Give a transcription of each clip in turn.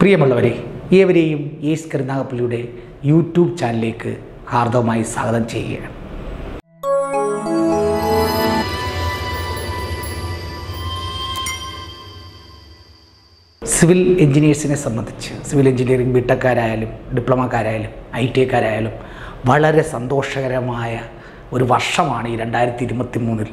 പ്രിയമുള്ളവരെ ഏവരെയും yes കരുനാഗപ്പള്ളിയുടെ YouTube ചാനലിലേക്ക് ഹാർദവമായി സ്വാഗതം ചെയ്യുകയാണ് സിവിൽ എഞ്ചിനീയേഴ്സിനെ സംബന്ധിച്ച് സിവിൽ എഞ്ചിനീയറിംഗ് ബിടെക്കാരായാലും ഡിപ്ലോമക്കാരായാലും ഐ ടി ഐക്കാരായാലും വളരെ സന്തോഷകരമായ ഒരു വർഷമാണ് ഈ രണ്ടായിരത്തി ഇരുപത്തി മൂന്നിൽ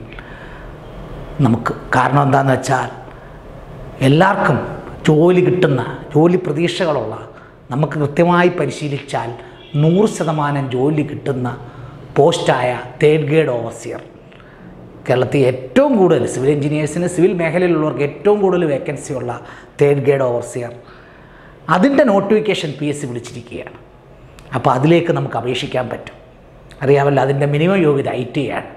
നമുക്ക് കാരണം എന്താണെന്ന് വെച്ചാൽ എല്ലാവർക്കും ജോലി കിട്ടുന്ന ജോലി പ്രതീക്ഷകളുള്ള നമുക്ക് കൃത്യമായി പരിശീലിച്ചാൽ നൂറ് ശതമാനം ജോലി കിട്ടുന്ന പോസ്റ്റായ തേർഡ് ഗ്രേഡ് ഓവർസിയർ കേരളത്തിൽ ഏറ്റവും കൂടുതൽ സിവിൽ എഞ്ചിനീയേഴ്സിന് സിവിൽ മേഖലയിലുള്ളവർക്ക് ഏറ്റവും കൂടുതൽ വേക്കൻസി ഉള്ള തേർഡ് ഗ്രേഡ് ഓവർസിയർ അതിൻ്റെ നോട്ടിഫിക്കേഷൻ പി എസ് സി വിളിച്ചിരിക്കുകയാണ് അപ്പോൾ അതിലേക്ക് നമുക്ക് അപേക്ഷിക്കാൻ പറ്റും അറിയാമല്ലോ അതിൻ്റെ മിനിമം യോഗ്യത ഐ ടി ആണ്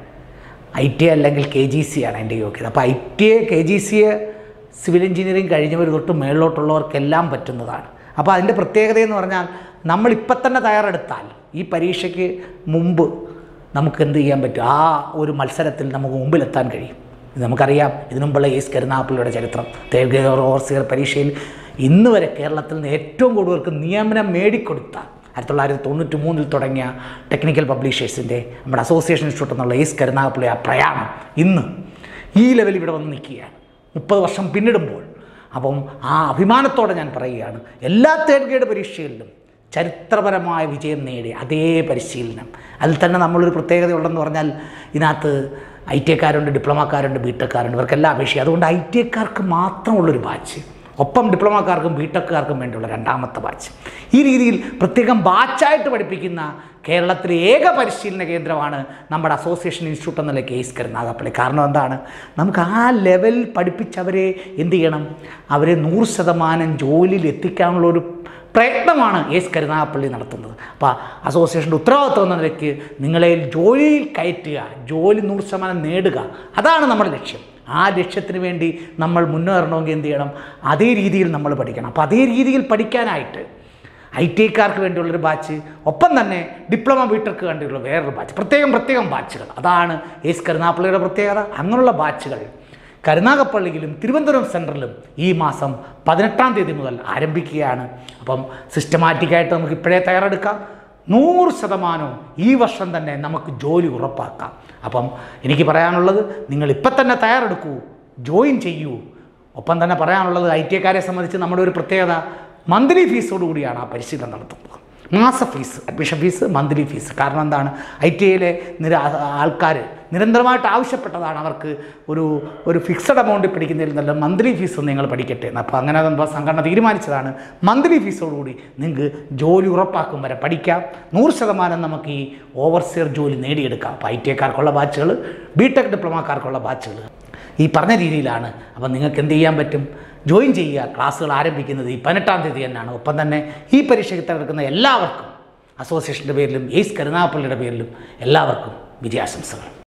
ഐ ടി അല്ലെങ്കിൽ കെ ജി സി ആണ് അതിൻ്റെ യോഗ്യത അപ്പോൾ I T A K G C A civil engineering കഴിഞ്ഞവർ തൊട്ട് മേളിലോട്ടുള്ളവർക്കെല്ലാം പറ്റുന്നതാണ് അപ്പോൾ അതിൻ്റെ പ്രത്യേകത എന്ന് പറഞ്ഞാൽ നമ്മളിപ്പം തന്നെ തയ്യാറെടുത്താൽ ഈ പരീക്ഷയ്ക്ക് മുമ്പ് നമുക്ക് എന്ത് ചെയ്യാൻ പറ്റും ആ ഒരു മത്സരത്തിൽ നമുക്ക് മുമ്പിലെത്താൻ കഴിയും ഇത് നമുക്കറിയാം ഇതിനു മുമ്പുള്ള എസ് കരുനാഗപ്പള്ളിയുടെ ചരിത്രം തേർഡ് ഓവർസിയർ പരീക്ഷയിൽ ഇന്ന് വരെ കേരളത്തിൽ നിന്ന് ഏറ്റവും കൂടുതൽ നിയമനം മേടിക്കൊടുത്ത ആയിരത്തി തൊള്ളായിരത്തി തൊണ്ണൂറ്റി മൂന്നിൽ തുടങ്ങിയ ടെക്നിക്കൽ പബ്ലിഷേഴ്സിൻ്റെ നമ്മുടെ അസോസിയേഷൻ ഇൻസ്റ്റിറ്റ്യൂട്ട് എന്നുള്ള എസ് കരുനാഗപ്പള്ളി ആ പ്രയാണം ഇന്ന് ഈ ലെവലിൽ ഇവിടെ വന്ന് നിൽക്കുകയാണ് മുപ്പത് വർഷം പിന്നിടുമ്പോൾ അപ്പം ആ അഭിമാനത്തോടെ ഞാൻ പറയുകയാണ് എല്ലാ തേർഡ് ഗ്രേഡ് പരീക്ഷകളിലും ചരിത്രപരമായ വിജയം നേടിയ അതേ പരിശീലനം അതിൽ തന്നെ നമ്മളൊരു പ്രത്യേകതയുള്ളതെന്ന് പറഞ്ഞാൽ ഇതിനകത്ത് ഐ ടി ഐക്കാരുണ്ട് ഡിപ്ലോമക്കാരുണ്ട് ബി ടെക്കാരുണ്ട് ഇവർക്കെല്ലാം അപേക്ഷിക്കുക അതുകൊണ്ട് ഐ ടി ഐക്കാർക്ക് മാത്രമുള്ളൊരു ബാച്ച് ഒപ്പം ഡിപ്ലോമക്കാർക്കും ബി ടെക്കുകാർക്കും വേണ്ടിയുള്ള രണ്ടാമത്തെ ബാച്ച് ഈ രീതിയിൽ പ്രത്യേകം ബാച്ചായിട്ട് പഠിപ്പിക്കുന്ന കേരളത്തിലെ ഏക പരിശീലന കേന്ദ്രമാണ് നമ്മുടെ അസോസിയേഷൻ ഇൻസ്റ്റിറ്റ്യൂട്ട് എന്നുള്ള കേസ് കരുനാഗപ്പള്ളി കാരണം എന്താണ് നമുക്ക് ആ ലെവൽ പഠിപ്പിച്ചവരെ എന്ത് ചെയ്യണം അവരെ നൂറ് ശതമാനം ജോലിയിൽ എത്തിക്കാനുള്ള ഒരു പ്രയത്നമാണ് എസ് കരുനാഗപ്പള്ളി നടത്തുന്നത് അപ്പോൾ അസോസിയേഷൻ്റെ ഉത്തരവാദിത്വം എന്ന നിലയ്ക്ക് നിങ്ങളെ ജോലിയിൽ കയറ്റുക ജോലി നൂറ് ശതമാനം നേടുക അതാണ് നമ്മുടെ ലക്ഷ്യം ആ ലക്ഷ്യത്തിന് വേണ്ടി നമ്മൾ മുന്നേറണമെങ്കിൽ എന്ത് ചെയ്യണം അതേ രീതിയിൽ നമ്മൾ പഠിക്കണം അപ്പോൾ അതേ രീതിയിൽ പഠിക്കാനായിട്ട് ഐ ടി ഐക്കാർക്ക് വേണ്ടിയുള്ളൊരു ബാച്ച് ഒപ്പം തന്നെ ഡിപ്ലോമ ബിടെക്ക് വേണ്ടിയുള്ള വേറൊരു ബാച്ച് പ്രത്യേകം പ്രത്യേകം ബാച്ചുകൾ അതാണ് എസ് കരുനാഗപ്പള്ളിയുടെ പ്രത്യേകത അങ്ങനെയുള്ള ബാച്ചുകൾ കരുനാഗപ്പള്ളിയിലും തിരുവനന്തപുരം സെൻറ്ററിലും ഈ മാസം പതിനെട്ടാം തീയതി മുതൽ ആരംഭിക്കുകയാണ് അപ്പം സിസ്റ്റമാറ്റിക്കായിട്ട് നമുക്ക് ഇപ്പോഴേ തയ്യാറെടുക്കാം നൂറ് ശതമാനവും ഈ വർഷം തന്നെ നമുക്ക് ജോലി ഉറപ്പാക്കാം അപ്പം എനിക്ക് പറയാനുള്ളത് നിങ്ങൾ ഇപ്പം തന്നെ തയ്യാറെടുക്കൂ ജോയിൻ ചെയ്യൂ ഒപ്പം തന്നെ പറയാനുള്ളത് ഐ ടി ഐക്കാരെ സംബന്ധിച്ച് നമ്മുടെ ഒരു പ്രത്യേകത മന്ത്ലി ഫീസോട് കൂടിയാണ് ആ പരിശീലനം നടത്തുന്നത് മാസ fees admission fees monthly fees കാരണം എന്താണ് ഐ ടി ഐയിലെ നിര ആൾക്കാർ നിരന്തരമായിട്ട് ആവശ്യപ്പെട്ടതാണ് അവർക്ക് ഒരു ഒരു ഫിക്സഡ് എമൗണ്ട് പഠിക്കുന്നതിൽ നല്ല മന്ത്ലി ഫീസ് നിങ്ങൾ പഠിക്കട്ടെ എന്ന് അപ്പോൾ അങ്ങനെ എന്തോ സംഘടന തീരുമാനിച്ചതാണ് മന്ത്ലി ഫീസോടുകൂടി നിങ്ങൾക്ക് ജോലി ഉറപ്പാക്കും വരെ പഠിക്കാം നൂറ് ശതമാനം നമുക്ക് ഈ ഓവർസിയർ ജോലി നേടിയെടുക്കാം അപ്പോൾ ഐ ടി ഐക്കാർക്കുള്ള ബാച്ചുകൾ ബി ടെക് ഡിപ്ലോമക്കാർക്കുള്ള ബാച്ചുകൾ ഈ പറഞ്ഞ രീതിയിലാണ് അപ്പം നിങ്ങൾക്ക് എന്ത് ചെയ്യാൻ പറ്റും ജോയിൻ ചെയ്യുക ക്ലാസ്സുകൾ ആരംഭിക്കുന്നത് ഈ പതിനെട്ടാം തീയതി തന്നെയാണ് ഒപ്പം തന്നെ ഈ പരീക്ഷയ്ക്ക് തിരഞ്ഞെടുക്കുന്ന എല്ലാവർക്കും അസോസിയേഷൻ്റെ പേരിലും എയ്സ് കരുനാഗപ്പള്ളിയുടെ പേരിലും എല്ലാവർക്കും വിജയാശംസകൾ